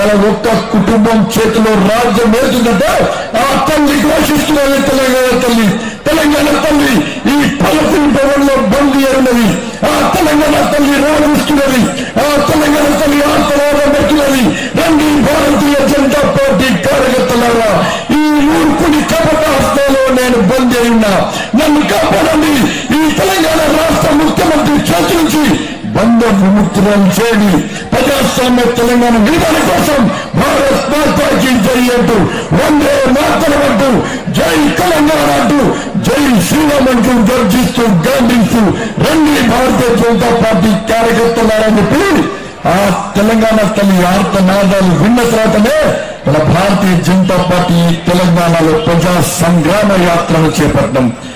మన ఒక్క కుటుంబం చేతిలో రాజ్యం వెళ్తుందంటే ఆ తల్లి ఘోషిస్తున్నది తెలంగాణ తల్లి తెలంగాణ తల్లి ఈ పలసిన భవన్లో బందీ అయినది ఆ తెలంగాణ తల్లి రోధిస్తున్నది ఆ తెలంగాణ తల్లి ఆంతరాలు పెడుతున్నది రండి భారతీయ జనతా పార్టీ కార్యకర్తలారా ఈ మూర్ఖుని కపట హస్తాలో నేను బందీ అయి ఉన్నా నన్ను కాపాడండి ఈ తెలంగాణ రాష్ట్ర ముఖ్యమంత్రి చేతి నుంచి బంధ విముక్తులను చేయండి ప్రజాస్వామ్య తెలంగాణ నిర్మాణ కోసం భారత్ మాతాకి జై అంటూ వందే మాతరం అంటూ జై తెలంగాణ అంటూ జై శ్రీరామ్ అంటూ గర్జిస్తూ గాంధిస్తూ రండి భారతీయ జనతా పార్టీ కార్యకర్తలారని చెప్పి ఆ తెలంగాణ తల్లి ఆర్తనాదాలు విన్న తర్వాతనే మన భారతీయ జనతా పార్టీ తెలంగాణలో ప్రజా సంగ్రామ యాత్రను చేపట్టడం